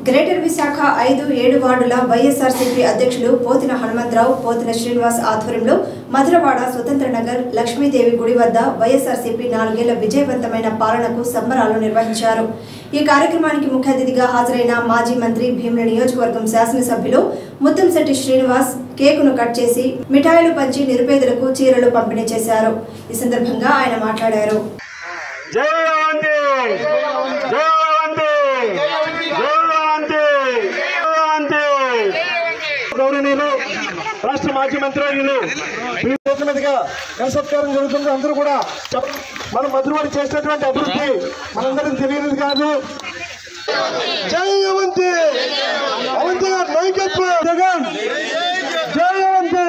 Greater Visakha ఐదు ఏడు వార్డుల వైఎస్ఆర్సీపీ అధ్యక్షులు పోతిన హనుమంతరావు పోతిన శ్రీనివాస్ ఆధ్వర్యంలో మధురవాడ స్వతంత్ర నగర్ లక్ష్మీదేవి గుడి వద్ద వైఎస్ఆర్సీపీ నాలుగేళ్ల విజయవంతమైన పాలనకు సంబరాలు నిర్వహించారు ఈ కార్యక్రమానికి ముఖ్య అతిథిగా హాజరైన మాజీ మంత్రి భీముల నియోజకవర్గం శాసనసభ్యులు ముత్తంశెట్టి శ్రీనివాస్ కేకును కట్ చేసి మిఠాయిలు పంచి నిరుపేదలకు చీరలు పంపిణీ చేశారు ఈ సందర్భంగా ఆయన మాట్లాడారు జై అవంతి జై అవంతి జై అవంతి జై అవంతి గౌరవనీయులు రాష్ట్ర మాజీ మంత్రులు మీదుగా సత్కారం జరుగుతుంది అందరూ కూడా చెప్- మన మధురవాడి చేసినటువంటి అభివృద్ధి మనందరం తెలియనిది కాదు జై అవంతి అవంతి గారు నాయకత్వం జగన్ జై అవంతి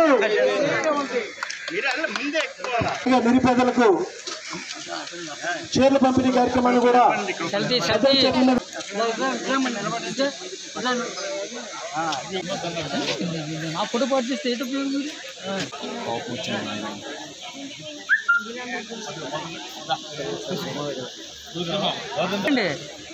ఇక నిరుపేదలకు చీరల పంపిణీ కార్యక్రమాన్ని కూడా ఆ ఫోటో పాటు చేస్తే ఏంటి ఉపయోగం ఇది? అండి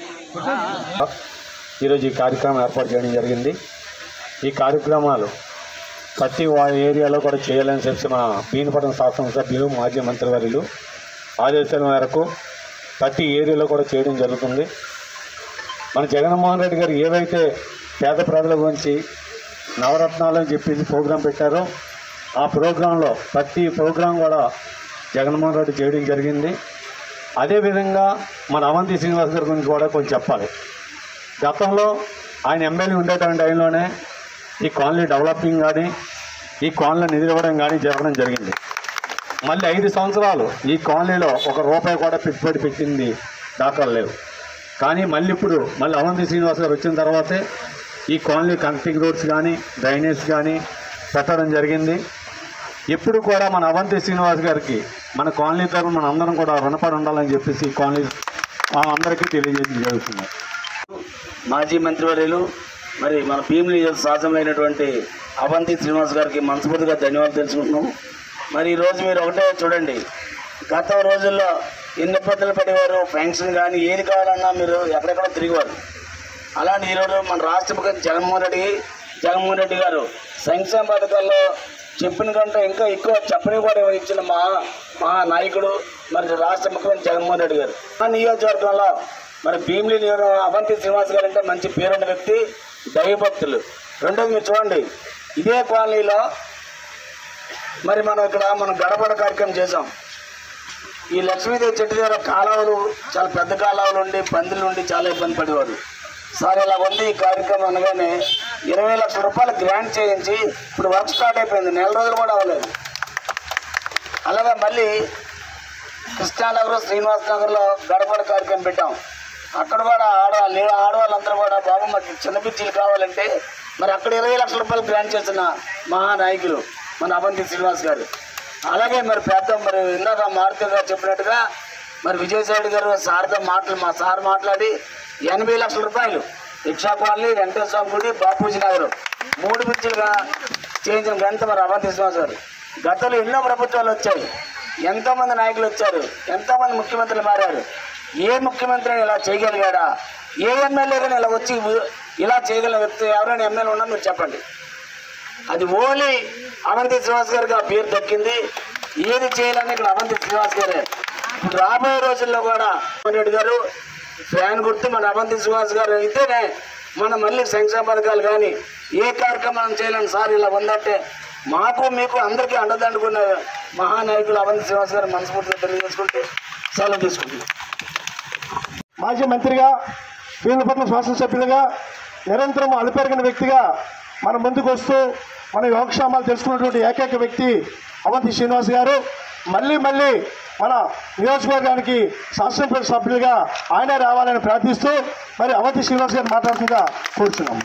ఈరోజు ఈ కార్యక్రమం ఏర్పాటు చేయడం జరిగింది ఈ కార్యక్రమాలు ప్రతి వా- ఏరియాలో కూడా చేయాలని చెప్పి మా పీనపట్నం శాసనసభ్యులు మాజీ మంత్రివర్యులు ఆదేశాల మేరకు ప్రతి ఏరియాలో కూడా చేయడం జరుగుతుంది మన జగన్మోహన్ రెడ్డి గారు ఏవైతే పేద ప్రజల గురించి నవరత్నాలు అని చెప్పేసి ప్రోగ్రాం పెట్టారో ఆ ప్రోగ్రాంలో ప్రతి ప్రోగ్రాం కూడా జగన్మోహన్ రెడ్డి చేయడం జరిగింది అదేవిధంగా మన అవంతి శ్రీనివాస్ గారి గురించి కూడా కొంచెం చెప్పాలి గతంలో ఆయన ఎమ్మెల్యే ఉండేటువంటి టైంలోనే ఈ కాలనీ డెవలపింగ్ కానీ ఈ కాలనీ నిధులు ఇవ్వడం కానీ జరగడం జరిగింది మళ్ళీ ఐదు సంవత్సరాలు ఈ కాలనీలో ఒక రూపాయి కూడా పెట్టుబడి పెట్టింది దాఖలు లేవు కానీ మళ్ళీ ఇప్పుడు మళ్ళీ అవంతి శ్రీనివాస్ గారు వచ్చిన తర్వాతే ఈ కాలనీ కనెక్టింగ్ రోడ్స్ కానీ డ్రైనేజ్ కానీ పెట్టడం జరిగింది ఎప్పుడు కూడా మన అవంతి శ్రీనివాస్ గారికి మన కాలనీ తరఫున మన అందరం కూడా రుణపడి ఉండాలని చెప్పేసి ఈ కాలనీ ఆ అందరికీ తెలియజేయడం జరుగుతుంది మాజీ మంత్రివర్యులు మరి మన భీమిలి శాసనమైనటువంటి అవంతి శ్రీనివాస్ గారికి మనస్ఫూర్తిగా ధన్యవాదాలు తెలుసుకుంటున్నాం మరి ఈరోజు మీరు ఒకటే చూడండి గత రోజుల్లో ఎన్ని ఇబ్బందులు పడేవారు పెన్షన్ కానీ ఏది కావాలన్నా మీరు ఎక్కడెక్కడ తిరిగేవారు అలాంటి ఈరోజు మన రాష్ట్ర ముఖ్యమంత్రి జగన్మోహన్ రెడ్డి జగన్మోహన్ రెడ్డి గారు సంక్షేమ పథకాల్లో చెప్పిన కంటే ఇంకా ఎక్కువ చెప్పని కూడా ఇచ్చిన మా మా నాయకుడు మరి రాష్ట్ర ముఖ్యమంత్రి జగన్మోహన్ రెడ్డి గారు మా నియోజకవర్గంలో మరి భీమిలి నియోజక అవంతి శ్రీనివాస్ గారు అంటే మంచి పేరున్న వ్యక్తి దైవభక్తులు రెండోది మీరు చూడండి ఇదే కాలనీలో మరి మనం ఇక్కడ మనం గడపడ కార్యక్రమం చేసాం ఈ లక్ష్మీదేవి చెట్టు దగ్గర కాలువలు చాలా పెద్ద కాలువలు ఉండి పందులు ఉండి చాలా ఇబ్బంది పడేవారు సార్ ఇలా ఉంది ఈ కార్యక్రమం అనగానే ఇరవై లక్షల రూపాయలు గ్రాంట్ చేయించి ఇప్పుడు వర్క్ స్టార్ట్ అయిపోయింది నెల రోజులు కూడా అవ్వలేదు అలాగే మళ్ళీ కృష్ణానగర్ శ్రీనివాస్ నగర్లో గడపడ కార్యక్రమం పెట్టాం అక్కడ కూడా ఆడవాళ్ళు ఆడవాళ్ళందరూ కూడా బాబు మాకు చిన్న పిచ్చిలు కావాలంటే మరి అక్కడ ఇరవై లక్షల రూపాయలు గ్రాంట్ చేసిన మహానాయకులు మన అవంతి శ్రీనివాస్ గారు అలాగే మరి పెద్ద మరి ఇందాక మారుతి గారు చెప్పినట్టుగా మరి విజయసాయి గారు సార్తో మాటలు మా సార్ మాట్లాడి ఎనభై లక్షల రూపాయలు రిక్షా కాలనీ వెంకటేశ్వర స్వామి గుడి బాపూజీ నగర్ మూడు పిచ్చిలుగా చేయించిన గంట మరి అవంతి శ్రీనివాస్ గారు గతంలో ఎన్నో ప్రభుత్వాలు వచ్చాయి ఎంతో మంది నాయకులు వచ్చారు ఎంతో మంది ముఖ్యమంత్రులు మారారు ఏ ముఖ్యమంత్రి ఇలా చేయగలిగాడా ఏ ఎమ్మెల్యే కానీ ఇలా వచ్చి ఊ- ఇలా చేయగల వ్యక్తి ఎవరైనా ఎమ్మెల్యే ఉన్నా మీరు చెప్పండి అది ఓన్లీ అవంతి శ్రీనివాస్ గారికి ఆ పేరు దక్కింది ఏది చేయాలని ఇక్కడ అవంతి శ్రీనివాస్ గారే ఇప్పుడు రాబోయే రోజుల్లో కూడా జగన్మోహన్ రెడ్డి గారు ఫ్యాన్ గుర్తు మన అవంతి శ్రీనివాస్ గారు అయితేనే మనం మళ్ళీ సంక్షేమ పథకాలు కానీ ఏ కార్యక్రమం చేయాలని సార్ ఇలా ఉందంటే మాకు మీకు అందరికీ అండదండుకున్న మహానాయకులు అవంతి శ్రీనివాస్ గారు మనస్ఫూర్తిగా తెలియజేసుకుంటే సెలవు తీసుకుంటున్నాం మాజీ మంత్రిగా వీళ్ళపట్ల శాసనసభ్యులుగా నిరంతరం అలుపెరిగిన వ్యక్తిగా మన ముందుకు వస్తూ మన యోగక్షేమాలు తెలుసుకున్నటువంటి ఏకైక వ్యక్తి అవంతి శ్రీనివాస్ గారు మళ్ళీ మళ్ళీ మన నియోజకవర్గానికి శాసనసభ సభ్యులుగా ఆయనే రావాలని ప్రార్థిస్తూ మరి అవంతి శ్రీనివాస్ గారు మాట్లాడుతుందిగా కోరుచున్నాము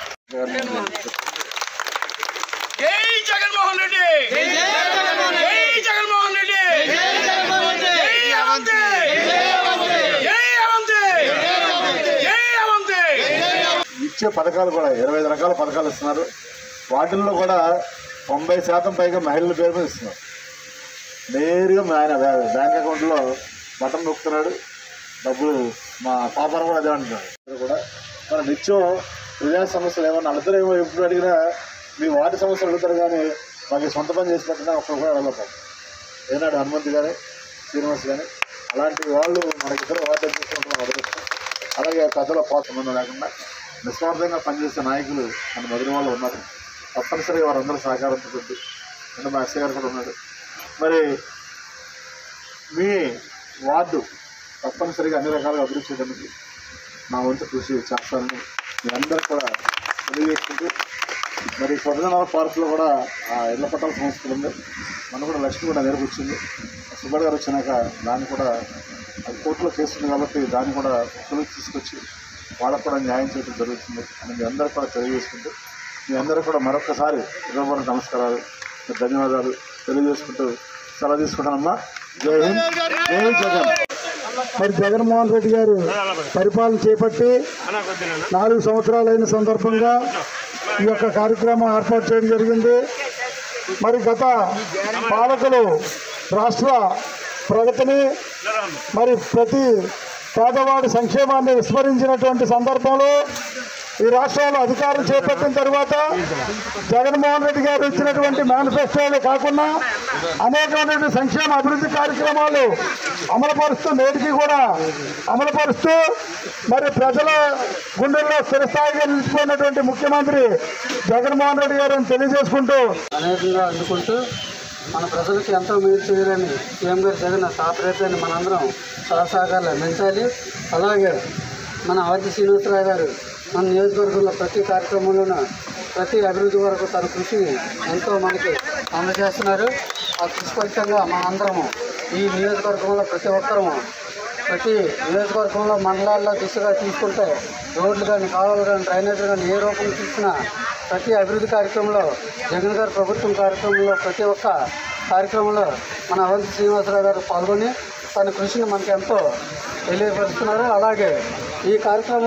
జై జగన్మోహన్ రెడ్డి జై జగన్మోహన్ రెడ్డి జై అవంతి జై అవంతి జై అవంతి ఇచ్చే పథకాలు కూడా ఇరవై ఐదు రకాల పథకాలు ఇస్తున్నారు వాటిల్లో కూడా తొంభై శాతం పైగా మహిళల పేరు మీద ఇస్తున్నారు నేరుగా మా ఆయన బ్యా- బ్యాంక్ అకౌంట్లో బటన్ నొక్కుతున్నాడు డబ్బులు మా పాపను కూడా అదే అంటున్నాడు ఇక్కడ కూడా మన నిత్యం ప్రజా సమస్యలు ఏమన్నా వాళ్ళిద్దరు ఏమో ఎప్పుడు అడిగినా మీ వార్డు సమస్యలు అడుగుతారు కానీ మాకు సొంత పని చేసి పెట్టినా ఒక్కరు కూడా అడగలేకపోం ఏనాడు హనుమంత్ కానీ శ్రీనివాస్ కానీ అలాంటి వాళ్ళు మనకిద్దరు వార్డు అధ్యక్షులు అడగచ్చు అలాగే కథలో పాత సంబంధం లేకుండా నిస్వార్థంగా పనిచేసే నాయకులు మన మధుర వాళ్ళు ఉన్నారు తప్పనిసరిగా వారందరూ సహకారంతో కొద్ది అంటే మా ఎస్ఐ గారు కూడా ఉన్నాడు మరి మీ వార్డు తప్పనిసరిగా అన్ని రకాలుగా అభివృద్ధి చేయడానికి నా వంతు కృషి చేస్తానని మీ అందరూ కూడా తెలియజేసుకుంటూ మరి స్వర్ణనగర పార్కులో కూడా ఆ ఇళ్ల పట్టాల సంస్థలు ఉంది మన కూడా లక్ష్మి కూడా దగ్గరకు వచ్చింది సుబ్బడ్ గారు వచ్చినాక దాన్ని కూడా అది కోర్టులో కేసు ఉంది కాబట్టి దాన్ని కూడా కొలుకు తీసుకొచ్చి వాళ్ళకు కూడా న్యాయం చేయడం జరుగుతుంది అని మీ అందరూ కూడా తెలియజేసుకుంటూ మీ అందరూ కూడా మరొకసారి హృదయపూర్వక నమస్కారాలు ధన్యవాదాలు తెలియజేసుకుంటూ సెలవు తీసుకుంటానమ్మా జై హింద్ జై జగన్ మరి జగన్మోహన్ రెడ్డి గారు పరిపాలన చేపట్టి నాలుగు సంవత్సరాలైన సందర్భంగా ఈ యొక్క కార్యక్రమం ఏర్పాటు చేయడం జరిగింది మరి గత పాలకులు రాష్ట్ర ప్రగతిని మరి ప్రతి పేదవాడి సంక్షేమాన్ని విస్మరించినటువంటి సందర్భంలో ఈ రాష్ట్రంలో అధికారం చేపట్టిన తర్వాత జగన్మోహన్ రెడ్డి గారు ఇచ్చినటువంటి మేనిఫెస్టోలు కాకుండా అనేకమైనటువంటి సంక్షేమ అభివృద్ధి కార్యక్రమాలు అమలుపరుస్తూ నేటికి కూడా అమలుపరుస్తూ మరి ప్రజల గుండెల్లో స్థిరస్థాయిగా నిలిచిపోయినటువంటి ముఖ్యమంత్రి జగన్మోహన్ రెడ్డి గారు అని తెలియజేసుకుంటూ అనేకంగా అందుకుంటూ మన ప్రజలకు ఎంతో మేలు చేయాలని సీఎం గారు జగన్ తాపరేతాన్ని మనందరం సహసహకారాలు అందించాలి అలాగే మన ఆది శ్రీనివాసరావు గారు మన నియోజకవర్గంలో ప్రతి కార్యక్రమంలోనూ ప్రతి అభివృద్ధి వరకు తన కృషిని ఎంతో మనకి అందజేస్తున్నారు ఆ కృషి ఫలితంగా మనందరము ఈ నియోజకవర్గంలో ప్రతి ఒక్కరము ప్రతి నియోజకవర్గంలో మండలాల్లో దిశగా తీసుకుంటే రోడ్లు కానీ కాలువలు కానీ డ్రైనేజీలు కానీ ఏ రూపం చూసినా ప్రతి అభివృద్ధి కార్యక్రమంలో జగన్ గారి ప్రభుత్వం కార్యక్రమంలో ప్రతి ఒక్క కార్యక్రమంలో మన అవంతి శ్రీనివాసరావు గారు పాల్గొని తన కృషిని మనకు ఎంతో తెలియపరుస్తున్నారు అలాగే ఈ కార్యక్రమం